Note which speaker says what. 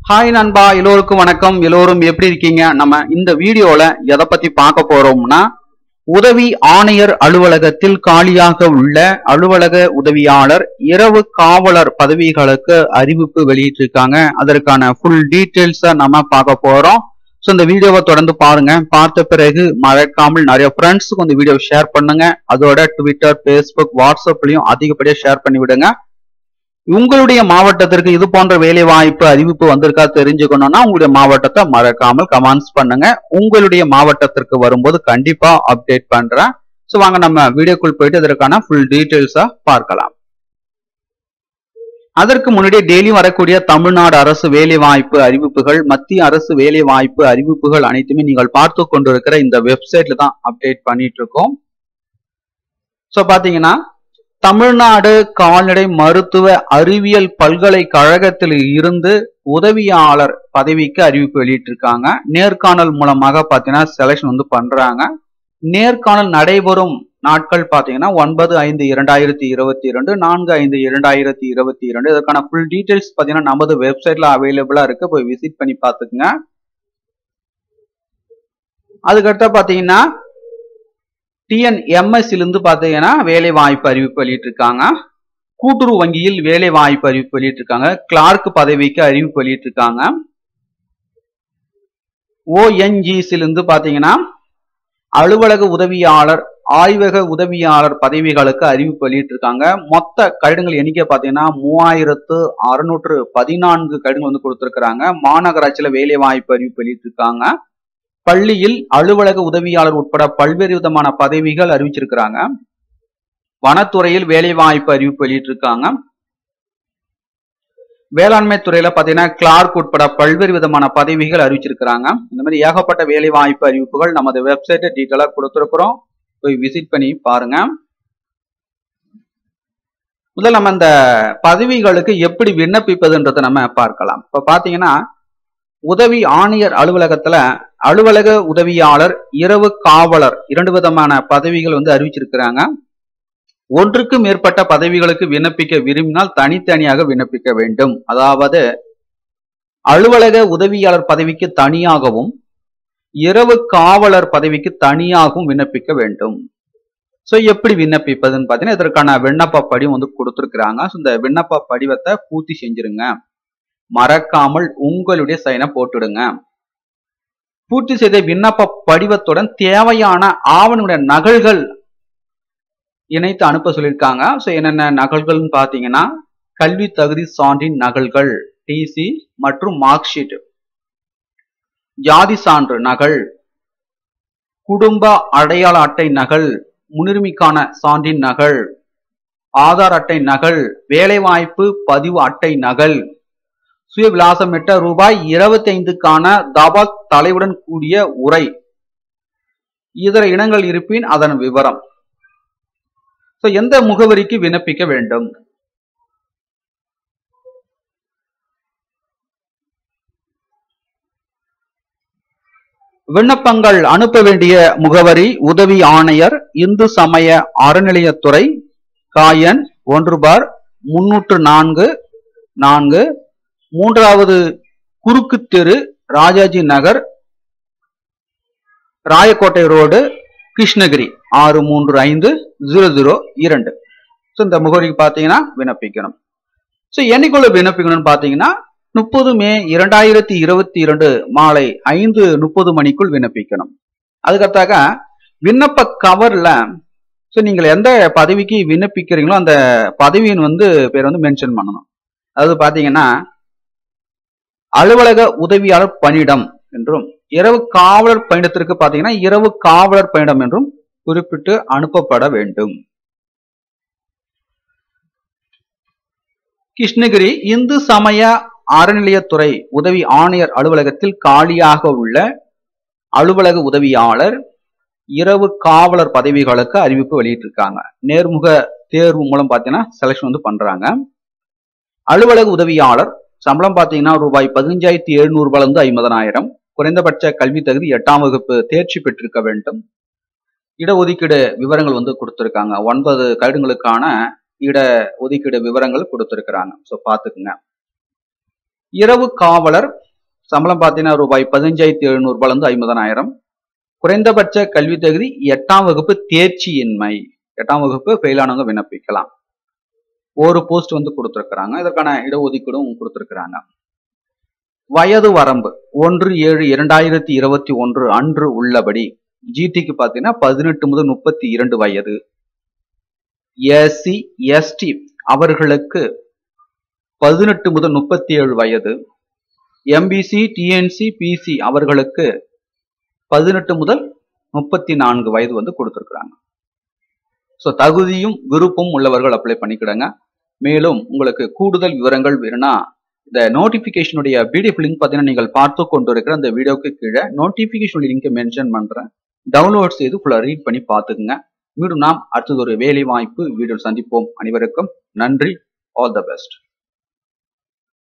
Speaker 1: hi நண்பா எல்லோருக்கும் வணக்கம் எல்லோரும் எப்படி இருக்கீங்க நம்ம இந்த வீடியோல எதை பத்தி பார்க்க போறோம்னா உதவி ஆணையர் அலுவலகத்தில் காலியாக உள்ள அலுவலக உதவியாளர் இரவு காவலர் பதவிகளுக்கு அறிவிப்பு வெளியிட்டிருக்காங்க அதற்கான ஃபுல் டீட்டெயில்ஸ நம்ம பார்க்க போறோம் ஸோ இந்த வீடியோவை தொடர்ந்து பாருங்க பார்த்த பிறகு மறக்காமல் நிறைய ஃப்ரெண்ட்ஸுக்கு இந்த வீடியோ ஷேர் பண்ணுங்க அதோட ட்விட்டர் ஃபேஸ்புக் வாட்ஸ்அப்லயும் அதிகப்படியா ஷேர் பண்ணி விடுங்க உங்களுடைய மாவட்டத்திற்கு இது போன்ற வேலை வாய்ப்பு அறிவிப்பு வந்திருக்கா தெரிஞ்சுக்கணும்னா உங்களுடைய மாவட்டத்தை மறக்காமல் கமெண்ட்ஸ் பண்ணுங்க உங்களுடைய மாவட்டத்திற்கு வரும்போது கண்டிப்பா அப்டேட் பண்றேன் ஸோ வாங்க நம்ம வீடியோக்குள் போயிட்டு இதற்கான ஃபுல் டீட்டெயில்ஸா பார்க்கலாம் அதற்கு முன்னாடி டெய்லி வரக்கூடிய தமிழ்நாடு அரசு வேலை வாய்ப்பு அறிவிப்புகள் மத்திய அரசு வேலை வாய்ப்பு அறிவிப்புகள் அனைத்துமே நீங்கள் பார்த்து கொண்டிருக்கிற இந்த வெப்சைட்ல தான் அப்டேட் பண்ணிட்டு இருக்கோம் ஸோ பாத்தீங்கன்னா தமிழ்நாடு கால்நடை மருத்துவ அறிவியல் பல்கலைக்கழகத்தில் இருந்து உதவியாளர் பதவிக்கு அறிவிப்பு வெளியிட்டிருக்காங்க நேர்காணல் மூலமாக பாத்தீங்கன்னா செலக்ஷன் வந்து பண்றாங்க நேர்காணல் நடைபெறும் நாட்கள் பாத்தீங்கன்னா ஒன்பது ஐந்து இரண்டாயிரத்தி இருபத்தி இரண்டு நான்கு ஐந்து இரண்டாயிரத்தி இருபத்தி இரண்டு இதற்கான ஃபுல் டீடைல்ஸ் பாத்தீங்கன்னா நமது வெப்சைட்ல அவைலபிளா இருக்கு போய் விசிட் பண்ணி பாத்துக்குங்க அதுக்கடுத்த பாத்தீங்கன்னா டிஎன்எம்எஸ்ல இருந்து பாத்தீங்கன்னா வேலை வாய்ப்பு அறிவிப்பு வெளியிட்டிருக்காங்க கூட்டுறவு வங்கியில் வேலை வாய்ப்பு அறிவிப்பு வெளியிட்டிருக்காங்க கிளார்க் பதவிக்கு அறிவிப்பு வெளியிட்டிருக்காங்க ஓஎன்ஜிசில இருந்து பாத்தீங்கன்னா அலுவலக உதவியாளர் ஆய்வக உதவியாளர் பதவிகளுக்கு அறிவிப்பு வெளியிட்டிருக்காங்க மொத்த கடிதங்கள் எண்ணிக்கை பாத்தீங்கன்னா மூவாயிரத்து அறுநூற்று பதினான்கு கடிதங்கள் வந்து கொடுத்திருக்கிறாங்க மாநகராட்சியில வேலை வாய்ப்பு அறிவிப்பு வெளியிட்டிருக்காங்க பள்ளியில் அலுவலக உதவியாளர் உட்பட பல்வேறு விதமான பதவிகள் அறிவிச்சிருக்கிறாங்க வனத்துறையில் வேலை வாய்ப்பு அறிவிப்பு வெளியிட்டிருக்காங்க வேளாண்மை துறையில பாத்தீங்கன்னா கிளார்க் உட்பட பல்வேறு விதமான பதவிகள் அறிவிச்சிருக்கிறாங்க இந்த மாதிரி ஏகப்பட்ட வேலை வாய்ப்பு அறிவிப்புகள் நமது வெப்சைட்டை டீட்டெயிலா கொடுத்துருக்குறோம் போய் விசிட் பண்ணி பாருங்க முதல்ல நம்ம இந்த பதவிகளுக்கு எப்படி விண்ணப்பிப்பதுன்றதை நம்ம பார்க்கலாம் இப்ப பாத்தீங்கன்னா உதவி ஆணையர் அலுவலகத்துல அலுவலக உதவியாளர் இரவு காவலர் இரண்டு விதமான பதவிகள் வந்து அறிவிச்சிருக்கிறாங்க ஒன்றுக்கு மேற்பட்ட பதவிகளுக்கு விண்ணப்பிக்க விரும்பினால் தனித்தனியாக விண்ணப்பிக்க வேண்டும் அதாவது அலுவலக உதவியாளர் பதவிக்கு தனியாகவும் இரவு காவலர் பதவிக்கு தனியாகவும் விண்ணப்பிக்க வேண்டும் ஸோ எப்படி விண்ணப்பிப்பதுன்னு பார்த்தீங்கன்னா இதற்கான விண்ணப்ப படிவம் வந்து கொடுத்துருக்குறாங்க ஸோ இந்த விண்ணப்ப படிவத்தை பூர்த்தி செஞ்சிருங்க மறக்காமல் உங்களுடைய சைனை போட்டுடுங்க பூர்த்தி செய்த விண்ணப்ப படிவத்துடன் தேவையான ஆவணங்களுடைய நகல்கள் இணைத்து அனுப்ப சொல்லியிருக்காங்க ஸோ என்னென்ன நகல்கள்னு பார்த்தீங்கன்னா கல்வி தகுதி சான்றின் நகல்கள் டிசி மற்றும் மார்க் ஷீட் ஜாதி சான்று நகல் குடும்ப அடையாள அட்டை நகல் முன்னுரிமைக்கான சான்றின் நகல் ஆதார் அட்டை நகல் வேலைவாய்ப்பு பதிவு அட்டை நகல் சுய விலாசமிட்ட ரூபாய் இருபத்தி ஐந்துக்கான தபால் தலைவுடன் கூடிய உரை இதர இனங்கள் இருப்பின் அதன் விவரம் ஸோ எந்த முகவரிக்கு விண்ணப்பிக்க வேண்டும் விண்ணப்பங்கள் அனுப்ப வேண்டிய முகவரி உதவி ஆணையர் இந்து சமய அறநிலையத்துறை காயன் ஒன்று பார் முன்னூற்று நான்கு நான்கு மூன்றாவது குறுக்கு தெரு ராஜாஜி நகர் ராயக்கோட்டை ரோடு கிருஷ்ணகிரி ஆறு மூன்று ஐந்து ஜீரோ ஜீரோ இரண்டு ஸோ இந்த முகவரிக்கு பார்த்தீங்கன்னா விண்ணப்பிக்கணும் ஸோ என்னைக்குள்ள விண்ணப்பிக்கணும்னு பார்த்தீங்கன்னா முப்பது மே இரண்டாயிரத்தி இருபத்தி இரண்டு மாலை ஐந்து முப்பது மணிக்குள் விண்ணப்பிக்கணும் அதுக்கடுத்தாக விண்ணப்ப கவர்ல ஸோ நீங்கள் எந்த பதவிக்கு விண்ணப்பிக்கிறீங்களோ அந்த பதவியின் வந்து பேர் வந்து மென்ஷன் பண்ணணும் அதாவது பார்த்தீங்கன்னா அலுவலக உதவியாளர் பணியிடம் என்றும் இரவு காவலர் பயணத்திற்கு பார்த்தீங்கன்னா இரவு காவலர் பயணம் என்றும் குறிப்பிட்டு அனுப்பப்பட வேண்டும் கிருஷ்ணகிரி இந்து சமய அறநிலையத்துறை உதவி ஆணையர் அலுவலகத்தில் காலியாக உள்ள அலுவலக உதவியாளர் இரவு காவலர் பதவிகளுக்கு அறிவிப்பு வெளியிட்டிருக்காங்க நேர்முக தேர்வு மூலம் பார்த்தீங்கன்னா செலக்ஷன் வந்து பண்றாங்க அலுவலக உதவியாளர் சம்பளம் பார்த்தீங்கன்னா ரூபாய் பதினஞ்சாயிரத்தி எழுநூறு ரூபாயிலிருந்து ஐம்பதனாயிரம் குறைந்தபட்ச கல்வி தகுதி எட்டாம் வகுப்பு தேர்ச்சி பெற்றிருக்க வேண்டும் இடஒதுக்கீடு விவரங்கள் வந்து கொடுத்துருக்காங்க ஒன்பது கருடுங்களுக்கான இட ஒதுக்கீடு விவரங்கள் கொடுத்துருக்குறாங்க ஸோ பார்த்துக்குங்க இரவு காவலர் சம்பளம் பார்த்தீங்கன்னா ரூபாய் பதினஞ்சாயிரத்தி எழுநூறு ரூபாயிலிருந்து ஐம்பதனாயிரம் குறைந்தபட்ச கல்வி தகுதி எட்டாம் வகுப்பு தேர்ச்சியின்மை எட்டாம் வகுப்பு ஃபெயிலானவங்க விண்ணப்பிக்கலாம் ஒரு போஸ்ட் வந்து கொடுத்துருக்குறாங்க இதற்கான இடஒதுக்கீடும் கொடுத்துருக்குறாங்க வயது வரம்பு ஒன்று ஏழு இரண்டாயிரத்தி இருபத்தி ஒன்று அன்று உள்ளபடி ஜிடிக்கு பார்த்தீங்கன்னா பதினெட்டு முதல் முப்பத்தி இரண்டு வயது எஸ்சி எஸ்டி அவர்களுக்கு பதினெட்டு முதல் முப்பத்தி ஏழு வயது எம்பிசி டிஎன்சி பிசி அவர்களுக்கு பதினெட்டு முதல் முப்பத்தி நான்கு வயது வந்து கொடுத்துருக்குறாங்க ஸோ தகுதியும் விருப்பம் உள்ளவர்கள் அப்ளை பண்ணிக்கிடுங்க மேலும் உங்களுக்கு கூடுதல் விவரங்கள் வேணும்னா இந்த நோட்டிபிகேஷனுடைய பிடிஎஃப் லிங்க் பார்த்தீங்கன்னா நீங்கள் பார்த்து கொண்டு இருக்கிற அந்த வீடியோக்கு கீழே நோட்டிபிகேஷன் லிங்கை மென்ஷன் பண்றேன் டவுன்லோட் செய்து ஃபுல்லாக ரீட் பண்ணி பார்த்துக்குங்க மீண்டும் நாம் அடுத்தது ஒரு வேலை வாய்ப்பு வீடியோ சந்திப்போம் அனைவருக்கும் நன்றி ஆல் த பெஸ்ட்